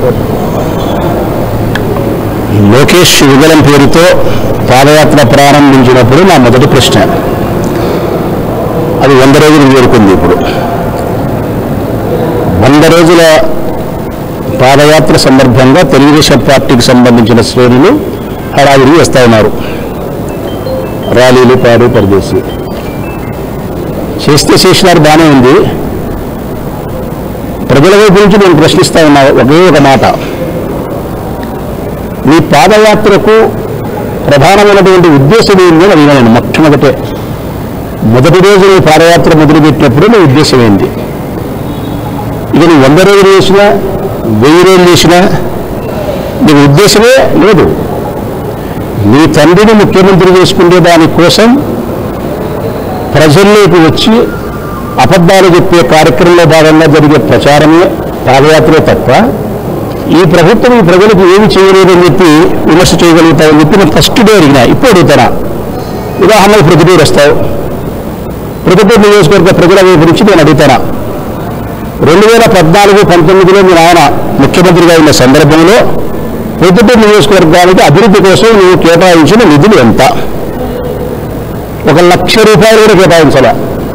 లోకేష్ యుగలం పేరుతో పాదయాత్ర ప్రారంభించినప్పుడు నా మొదటి ప్రశ్న అది వంద రోజులు చేరుకుంది ఇప్పుడు వంద రోజుల పాదయాత్ర సందర్భంగా తెలుగుదేశం పార్టీకి సంబంధించిన శ్రేణులు హడావిడి వస్తూ ఉన్నారు ర్యాలీలు పాడు పరదేశి చేస్తే చేసినారు బాగానే ఉంది ప్రజల వైపు నుంచి నేను ప్రశ్నిస్తా ఉన్నా ఒకే ఒక మాట మీ పాదయాత్రకు ప్రధానమైనటువంటి ఉద్దేశం ఏంటి అని అడిగాను మొట్టమొదటే మొదటి రోజు నీ పాదయాత్ర మొదలుపెట్టినప్పుడు నీ ఉద్దేశం ఏంటి ఇక నువ్వు వంద రోజులు చేసినా వెయ్యి రోజులు చేసినా నీ ఉద్దేశమే లేదు నీ తండ్రిని ముఖ్యమంత్రి చేసుకునే దానికోసం ప్రజల్లోకి వచ్చి అబద్ధాలు చెప్పే కార్యక్రమంలో భాగంగా జరిగే ప్రచారమే పాదయాత్రే తప్ప ఈ ప్రభుత్వం ఈ ప్రజలకు ఏమి చేయలేదని చెప్పి విమర్శ చేయగలుగుతామని చెప్పి నేను ఫస్ట్ డే అడిగినా ఇప్పుడు అడుగుతానా ఉదాహరణకు ప్రతిటూరు వస్తావు ప్రతిటూరు నియోజకవర్గ ప్రజల వైపు నుంచి నేను అడుగుతానా రెండు వేల పద్నాలుగు పంతొమ్మిదిలో మీ నాయన ముఖ్యమంత్రిగా ఉన్న సందర్భంలో ప్రతిటూరు నియోజకవర్గానికి అభివృద్ధి కోసం నువ్వు కేటాయించిన నిధులు ఎంత ఒక లక్ష రూపాయలు కూడా కేటాయించాలా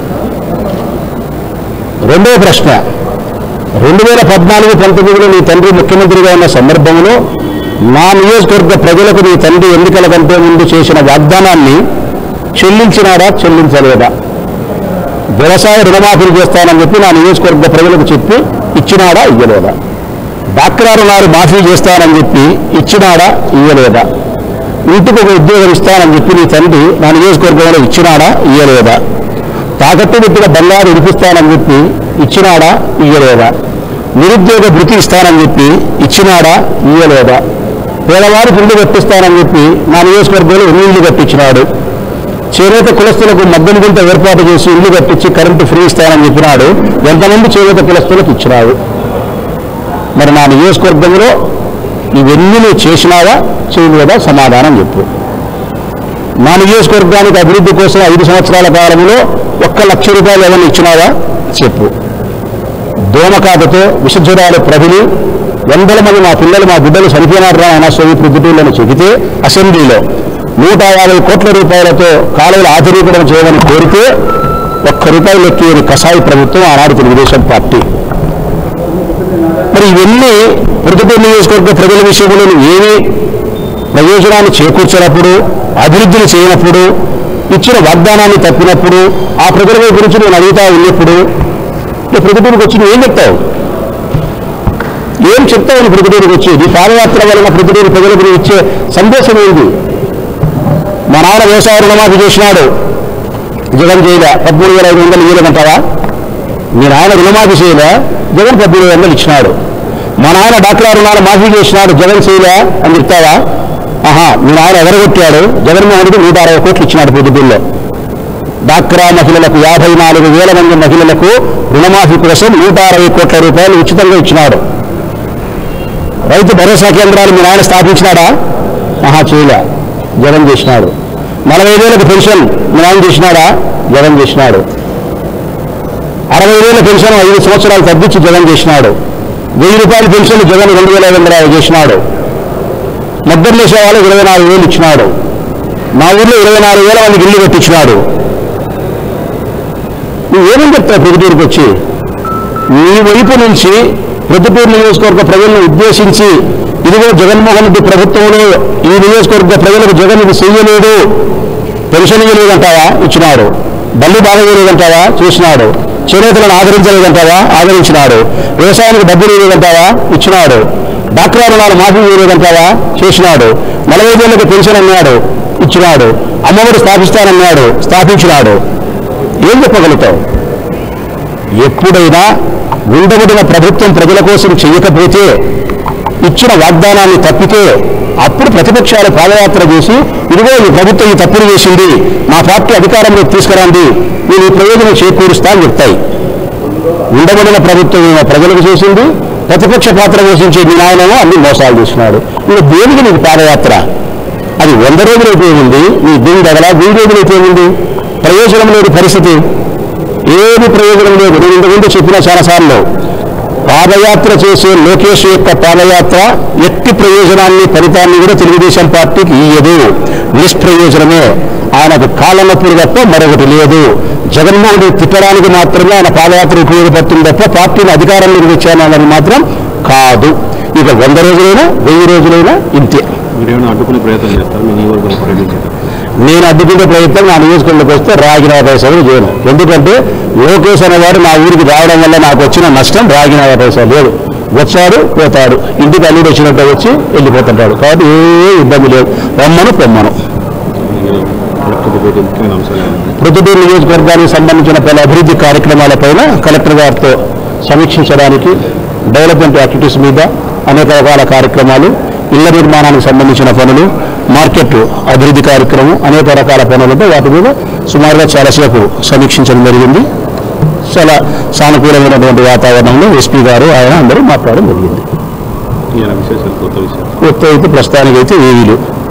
రెండవ ప్రశ్న రెండు వేల పద్నాలుగు పంతొమ్మిదిలో నీ తండ్రి ముఖ్యమంత్రిగా ఉన్న సందర్భంలో నా నియోజకవర్గ ప్రజలకు నీ తండ్రి ఎన్నికల కంటే ముందు చేసిన వాగ్దానాన్ని చెల్లించినాడా చెల్లించలేదా వ్యవసాయ రుణమాఫీలు చేస్తానని చెప్పి నా నియోజకవర్గ ప్రజలకు చెప్పి ఇచ్చినాడా ఇయ్యలేదా డాక్రా రుణాలు మాఫీ చేస్తానని చెప్పి ఇచ్చినాడా ఇయ్యలేదా ఇంటికి ఒక ఉద్యోగం ఇస్తానని చెప్పి నీ తండ్రి నా నియోజకవర్గంలో ఇచ్చినాడా ఇయ్యలేదా తాకట్టు పెట్టిన బంగారు విడిపిస్తానని చెప్పి ఇచ్చినాడా ఇయ్యలేదా నిరుద్యోగ భృతి ఇస్తానని చెప్పి ఇచ్చినాడా ఇయ్యలేదా పేదవారికి ఇల్లు కట్టిస్తానని చెప్పి నా నియోజకవర్గంలో ఎన్ని ఇల్లు కట్టించినాడు చేనేత కులస్తులకు మద్దతు గుంట ఏర్పాటు చేసి ఇల్లు కట్టించి కరెంటు ఫ్రీ ఇస్తానని చెప్పినాడు ఎంతమంది చేనేత కులస్తులకు ఇచ్చినాడు మరి నా నియోజకవర్గంలో ఇవన్నీ నువ్వు చేసినావా చేయలేదా సమాధానం చెప్పు నా నియోజకవర్గానికి అభివృద్ధి కోసం ఐదు సంవత్సరాల కాలంలో ఒక్క లక్ష రూపాయలు ఏమైనా ఇచ్చినావా చెప్పు దోమకాతతో విషజ్వరాలు ప్రజలు వందల మంది మా పిల్లలు మా బిడ్డలు చనిపోయినారు రా ఆయన సోవియట్ ప్రతిటూళ్ళని చెబితే అసెంబ్లీలో నూట యాభై కోట్ల రూపాయలతో కాలువలు ఆధునీకరణ చేయమని కోరితే ఒక్క రూపాయలు ఎక్కియని కసాయి ప్రభుత్వం ఆనాడు తెలుగుదేశం పార్టీ మరి ఇవన్నీ ప్రతిపూర్ నియోజకవర్గ ప్రజల విషయంలో నువ్వు ఏమి ప్రయోజనాన్ని చేకూర్చినప్పుడు అభివృద్ధిని చేయనప్పుడు ఇచ్చిన వాగ్దానాన్ని తప్పినప్పుడు ఆ ప్రజల వైపు గురించి నేను అడుగుతా ఉన్నప్పుడు నువ్వు ప్రతిపూర్కి వచ్చి నువ్వు ఏం చెప్తావు ఏం చెప్తావు నువ్వు ప్రతిపూర్కి వచ్చి నీ పాదయాత్ర వలన ప్రతిపూరు ప్రజలకు నువ్వు ఇచ్చే సందేశం ఏంటి మా నాన్న వ్యవసాయ రుణమాఫీ చేసినాడు జగన్ చేయలే పదమూడు వేల ఐదు వందలు ఇయ్యలేదంటావా మీ నాయన రుణమాఫీ చేయలే జగన్ పద్దెనిమిది వందలు ఇచ్చినాడు మా నాయన డాక్టర్ రుణాలు మాఫీ చేసినాడు జగన్ చేయలే అని చెప్తావా ఆహా మీ నాయన ఎగరగొట్టాడు జగన్మోహన్ రెడ్డి నూట అరవై కోట్లు ఇచ్చినాడు పొద్దుల్లో డాక్రా మహిళలకు యాభై నాలుగు వేల మంది మహిళలకు రుణమాఫీ కోసం నూట అరవై కోట్ల రూపాయలు ఉచితంగా ఇచ్చినాడు రైతు భరోసా కేంద్రాలు మీ నాయన స్థాపించినాడా ఆహా చేయలే జగన్ చేసినాడు నలభై వేలకు పెన్షన్ మీ నాయన చేసినాడా జగన్ చేసినాడు అరవై వేల పెన్షన్ ఐదు సంవత్సరాలు తగ్గించి జగన్ చేసినాడు వెయ్యి రూపాయల పెన్షన్ జగన్ రెండు వేల ఐదు వందల యాభై చేసినాడు నిద్ర లేసే వాళ్ళకి ఇరవై నాలుగు వేలు ఇచ్చినాడు మా ఊర్లో ఇరవై నాలుగు వేల మందికి ఇల్లు కట్టించినాడు నువ్వేమని చెప్తావు ప్రొద్దుటూరుకు వచ్చి నీ వైపు నుంచి ప్రొద్దుటూరు నియోజకవర్గ ప్రజలను ఉద్దేశించి ఇదిగో జగన్మోహన్ రెడ్డి ప్రభుత్వంలో ఈ నియోజకవర్గ ప్రజలకు జగన్ ఇది చెయ్యలేదు పెన్షన్ ఇవ్వలేదంటావా ఇచ్చినాడు బల్లి బాగలేదంటావా చూసినాడు చేనేతలను ఆదరించలేదంటావా ఆదరించినాడు వ్యవసాయానికి డబ్బులు ఇవ్వలేదంటావా ఇచ్చినాడు డాక్టర్ రుణాలు మాఫీ చేయలేదంటావా చేసినాడు నలభై వేలకు పెన్షన్ అన్నాడు ఇచ్చినాడు అమ్మఒడి స్థాపిస్తానన్నాడు స్థాపించినాడు ఏం చెప్పగలుగుతావు ఎప్పుడైనా ఉండబడిన ప్రభుత్వం ప్రజల కోసం చేయకపోతే ఇచ్చిన వాగ్దానాన్ని తప్పితే అప్పుడు ప్రతిపక్షాలు పాదయాత్ర చేసి ఇదిగో ఈ ప్రభుత్వం ఈ తప్పులు చేసింది మా పార్టీ అధికారంలోకి తీసుకురండి నేను ఈ ప్రయోజనం చేకూరుస్తా అని చెప్తాయి ఉండబడిన ప్రభుత్వం ఏమో ప్రజలకు చేసింది ప్రతిపక్ష పాత్ర పోషించే మీ నాయనేమో అన్ని మోసాలు చేసినాడు ఇంకా దేనికి నీకు పాదయాత్ర అది వంద రోజులైతే ఏముంది నీ దీని దగ్గర దీని రోజులైతే ఏముంది ప్రయోజనం లేని పరిస్థితి ఏమి ప్రయోజనం లేదు నేను ఇంతకుముందు చెప్పిన చాలాసార్లు పాదయాత్ర చేసే లోకేష్ యొక్క పాదయాత్ర ఎట్టి ప్రయోజనాన్ని ఫలితాన్ని కూడా తెలుగుదేశం పార్టీకి ఇయ్యదు నిష్ప్రయోజనమే ఆయనకు కాళ్ళ నొప్పులు తప్ప మరొకటి లేదు జగన్మోహన్ రెడ్డి తిట్టడానికి మాత్రమే ఆయన పాదయాత్ర ఉపయోగపడుతుంది తప్ప పార్టీని అధికారంలోకి తెచ్చానని మాత్రం కాదు ఇక వంద రోజులైనా వెయ్యి రోజులైనా ఇంతే మీరేమైనా అడ్డుకునే ప్రయత్నం చేస్తారు మీ నియోజకవర్గం పర్యటించారు నేను అడ్డుకునే ప్రయత్నం నా నియోజకవర్గంలోకి వస్తే రాగిన పైసలు చేయను ఎందుకంటే లోకేష్ అనేవాడు నా ఊరికి రావడం వల్ల నాకు వచ్చిన నష్టం రాగిన పైసలు లేదు వచ్చాడు పోతాడు ఇంటికి అల్లుడు వచ్చినట్టు వచ్చి వెళ్ళిపోతుంటాడు కాబట్టి ఏ ఇబ్బంది లేదు రమ్మను పొమ్మను మీరు ప్రస్తుత ముఖ్యమైన అంశాలు ఏమైనా ప్రొద్దుటూరు నియోజకవర్గానికి సంబంధించిన పలు అభివృద్ధి కార్యక్రమాలపైన కలెక్టర్ గారితో సమీక్షించడానికి డెవలప్మెంట్ యాక్టివిటీస్ మీద అనేక రకాల కార్యక్రమాలు ఇళ్ల నిర్మాణానికి సంబంధించిన పనులు మార్కెట్ అభివృద్ధి కార్యక్రమం అనేక రకాల పనులు ఉంటే వాటి మీద సుమారుగా చాలాసేపు సమీక్షించడం జరిగింది చాలా సానుకూలమైనటువంటి వాతావరణంలో ఎస్పీ గారు ఆయన అందరూ మాట్లాడడం జరిగింది ఇలా విశేషాలు కొత్త విషయాలు కొత్త అయితే ప్రస్తుతానికైతే ఏవీ లేవు